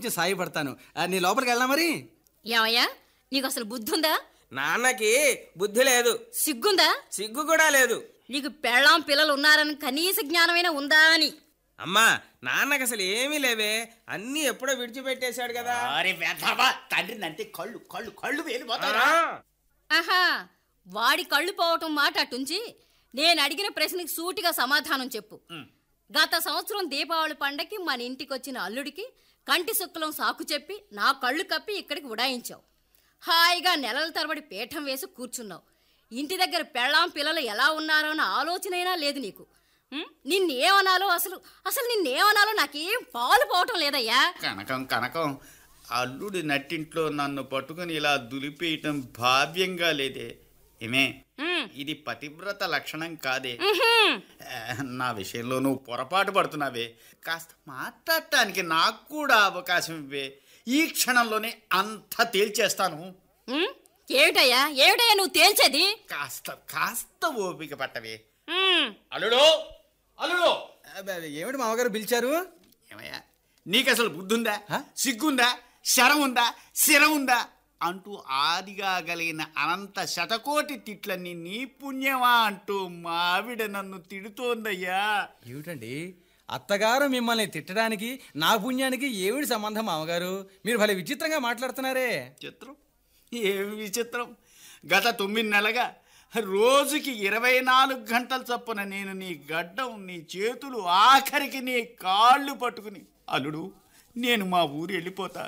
కొంచెం సాయపడతాను ఆ, నీ లోపలికి వెళ్దా మరి ఏమయ్యా నీకు అసలు బుద్ధి ఉందా నాన్నకి బుద్ధి లేదు సిగ్గుందా సిగ్గు కూడా లేదు నీకు పెళ్ళాం పిల్లలు ఉన్నారని కనీస జ్ఞానమైనా ఉందా అని అమ్మా నాన్నకి అసలు ఏమీ లేవే అన్నీ ఎప్పుడో విడిచిపెట్టేశాడు కదా అరే వెధవా తండ్రిని అంటే కళ్ళు కళ్ళు కళ్ళు వేలిపోతారా ఆ, ఆహా వాడి కళ్ళు పోవటం మాట అటుంచి నేను అడిగిన ప్రశ్నకి సూటిగా సమాధానం చెప్పు గత సంవత్సరం దీపావళి పండగకి మన ఇంటికి వచ్చిన అల్లుడికి కంటి సుక్కలం సాకు చెప్పి నా కళ్ళు కప్పి ఇక్కడికి ఉడాయించావు హాయిగా నెలల తరబడి పీఠం వేసి కూర్చున్నావు ఇంటి దగ్గర పెళ్ళాం పిల్లలు ఎలా ఉన్నారో అన్న ఆలోచనైనా లేదు నీకు ఉం? నిన్నేమనాలో అసలు అసలు నిన్నేమనాలో నాకేం పాలు పోవటం లేదయ్యా కనకం కనకం అల్లుడి నట్టింట్లో నన్ను పట్టుకుని ఇలా దులిపేయటం భావ్యంగా లేదే ఏమే ఉం. ఇది పతివ్రత లక్షణం కాదే ఉహుం. ఆ, నా విషయంలో నువ్వు పొరపాటు పడుతున్నావే కాస్త మాట్లాడటానికి నాకు కూడా అవకాశం ఇవ్వే ఈ క్షణంలోనే అంతా తేల్చేస్తాను ఉం? ఏమిటయ్యా ఏమిటయ్యా నువ్వు తేల్చేది కాస్త కాస్త ఓపిక పట్టవే ఉం. అల్లుడు అల్లుడు అబ్బే, ఏమిటి మామగారు పిలిచారు ఏమయ్యా నీకు అసలు బుద్ధుందా హ? సిగ్గుందా శరం ఉందా శరం ఉందా అంటూ ఆదిగా కలిగిన అనంత శతకోటి తిట్లన్నీ నీ పుణ్యమా అంటూ మావిడ నన్ను తిడుతోందయ్యా ఏమిటండి అత్తగారు మిమ్మల్ని తిట్టడానికి నా పుణ్యానికి ఏమిటి సంబంధం మామగారు మీరు భలే విచిత్రంగా మాట్లాడుతున్నారే చిత్రం ఏమి విచిత్రం గత తొమ్మిది నెలగా రోజుకి ఇరవై నాలుగు గంటల చొప్పున నేను నీ గడ్డం నీ చేతులు ఆఖరికి నీ కాళ్ళు పట్టుకుని అల్లుడు నేను మా ఊరు వెళ్ళిపోతా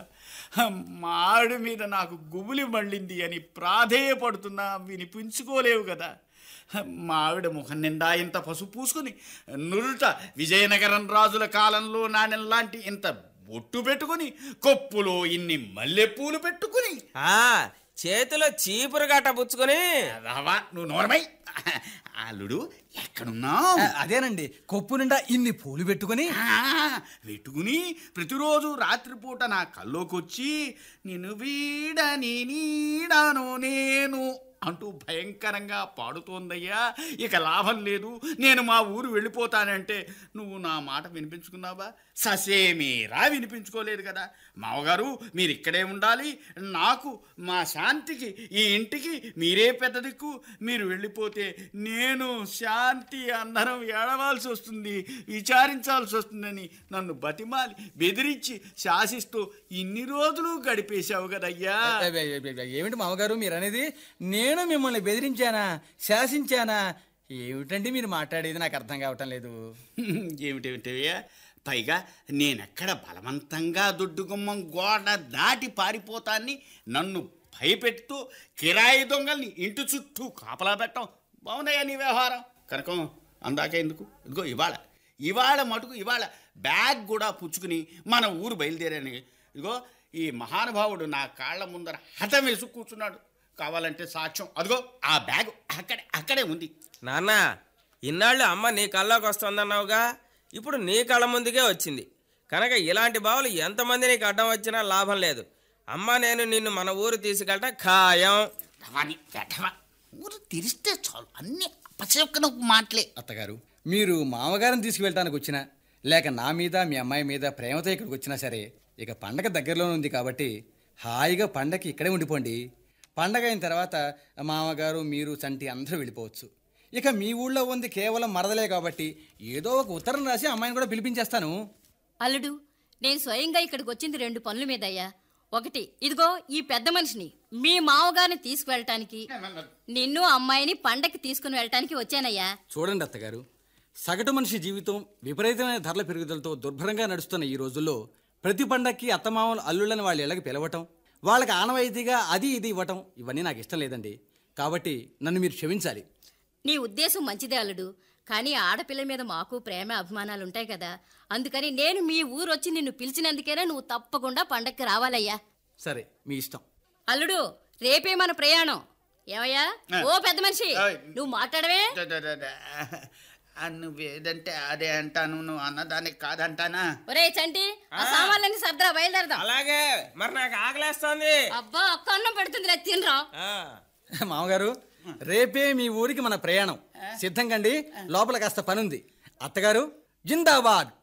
మాడు మీద నాకు గుబులి మళ్ళింది అని ప్రాధేయపడుతున్నా వినిపించుకోలేవు కదా మావిడ ముఖం నిండా ఇంత పసుపు పూసుకుని నురుట విజయనగరం రాజుల కాలంలో నాణెల్లాంటి ఇంత బొట్టు పెట్టుకుని కొప్పులో ఇన్ని మల్లెపూలు పెట్టుకుని ఆ, చేతిలో చీపురు గట్ట పుచ్చుకొని రావా నువ్వు నోరమై అల్లుడు ఎక్కడున్నావు ఆ, అదేనండి కొప్పు నిండా ఇన్ని పూలు పెట్టుకొని పెట్టుకుని ప్రతిరోజు రాత్రిపూట నా కల్లోకొచ్చి నిన్ను వీడని నీడాను నేను అంటూ భయంకరంగా పాడుతోందయ్యా ఇక లాభం లేదు నేను మా ఊరు వెళ్ళిపోతానంటే నువ్వు నా మాట వినిపించుకున్నావా ససేమీరా వినిపించుకోలేదు కదా మావగారు మీరు ఇక్కడే ఉండాలి నాకు మా శాంతికి ఈ ఇంటికి మీరే పెద్ద దిక్కు మీరు వెళ్ళిపోతే నేను శాంతి అందరం ఏడవాల్సి వస్తుంది విచారించాల్సి వస్తుందని నన్ను బతిమాలి బెదిరించి శాసిస్తూ ఇన్ని రోజులు గడిపేశావు కదయ్యా అబ్బే, అబ్బే, అబ్బే, ఏమిటి మామగారు మీరు అనేది నేను మిమ్మల్ని బెదిరించానా శాసించానా ఏమిటండి మీరు మాట్లాడేది నాకు అర్థం కావటం లేదు ఏమిటేమిటయ్యా పైగా నేనెక్కడ బలవంతంగా దుడ్డుగుమ్మం గోడ దాటి పారిపోతాన్ని నన్ను భయపెడుతూ కిరాయి దొంగల్ని ఇంటి చుట్టూ కాపలా పెట్టడం బాగుందయ్యా నీ వ్యవహారం కనుక అందాక ఎందుకు ఇదిగో ఇవాళ ఇవాళ మటుకు ఇవాళ బ్యాగ్ కూడా పుచ్చుకుని మన ఊరు బయలుదేరాను ఇదిగో ఈ మహానుభావుడు నా కాళ్ళ ముందర హతం వేసి కూర్చున్నాడు కావాలంటే సాక్ష్యం అదిగో ఆ బ్యాగ్ అక్కడే అక్కడే ఉంది నాన్న ఇన్నాళ్ళు అమ్మ నీ కళ్ళలోకి వస్తుందన్నావుగా ఇప్పుడు నీ కళ్ళ ముందుకే వచ్చింది కనుక ఇలాంటి బావులు ఎంతమంది నీకు అడ్డం వచ్చినా లాభం లేదు అమ్మ నేను నిన్ను మన ఊరు తీసుకెళ్ళటం ఖాయం రవాణి వెధవ. ఊరు తెరిస్తే చాలు అన్ని అపశకున మాటలే అత్తగారు మీరు మామగారిని తీసుకువెళ్ళటానికి వచ్చినా లేక నా మీద మీ అమ్మాయి మీద ప్రేమతో ఇక్కడికి వచ్చినా సరే ఇక పండగ దగ్గరలోనే ఉంది కాబట్టి హాయిగా పండగకి ఇక్కడే ఉండిపోండి పండగ అయిన తర్వాత మామగారు మీరు చంటి అందరూ వెళ్ళిపోవచ్చు ఇక మీ ఊళ్ళో ఉంది కేవలం మరదలే కాబట్టి ఏదో ఒక ఉత్తరం రాసి అమ్మాయిని కూడా పిలిపించేస్తాను అల్లుడు నేను స్వయంగా ఇక్కడికి వచ్చింది రెండు పనుల మీదయ్యా ఒకటి ఇదిగో ఈ పెద్ద మనిషిని మీ మామగారిని తీసుకువెళ్ళటానికి నిన్ను అమ్మాయిని పండక్కి తీసుకుని వెళ్ళటానికి వచ్చానయ్యా చూడండి అత్తగారు సగటు మనిషి జీవితం విపరీతమైన ధరల పెరుగుదలతో దుర్భరంగా నడుస్తున్న ఈ రోజుల్లో ప్రతి పండక్కి అత్తమామలు అల్లుళ్ళని వాళ్ళ ఇళ్ళకి పిలవటం వాళ్ళకి ఆనవాయితీగా అది ఇది ఇవ్వటం ఇవన్నీ నాకు ఇష్టం లేదండి కాబట్టి నన్ను మీరు క్షమించాలి నీ ఉద్దేశం మంచిదే అల్లుడు కానీ ఆడపిల్ల మీద మాకు ప్రేమ అభిమానాలు ఉంటాయి కదా అందుకని నేను మీ ఊరు వచ్చి నిన్ను పిలిచినందుకేనే నువ్వు తప్పకుండా పండక్కి రావాలయ్యా సరే మీ ఇష్టం అల్లుడు రేపే మన ప్రయాణం ఏమయ్యా ఓ పెద్ద మనిషి ఆయ్. నువ్వు మాట్లాడవే ద- ద- ద- ద. ఆ, నువ్వేదంటే అదే అంటాను నువ్వు అన్నదానికి కాదంటానా ఒరే చంటి ఆ సామాన్లన్నీ సర్దరా బయలుదేరదాం అలాగే మరి నాకు ఆకలేస్తోంది అబ్బా ఒక్క అన్నం పెడుతుంది తినరా ఆ, మామగారు రేపే మీ ఊరికి మన ప్రయాణం సిద్ధంగండి లోపల కాస్త పనుంది అత్తగారు జిందాబాద్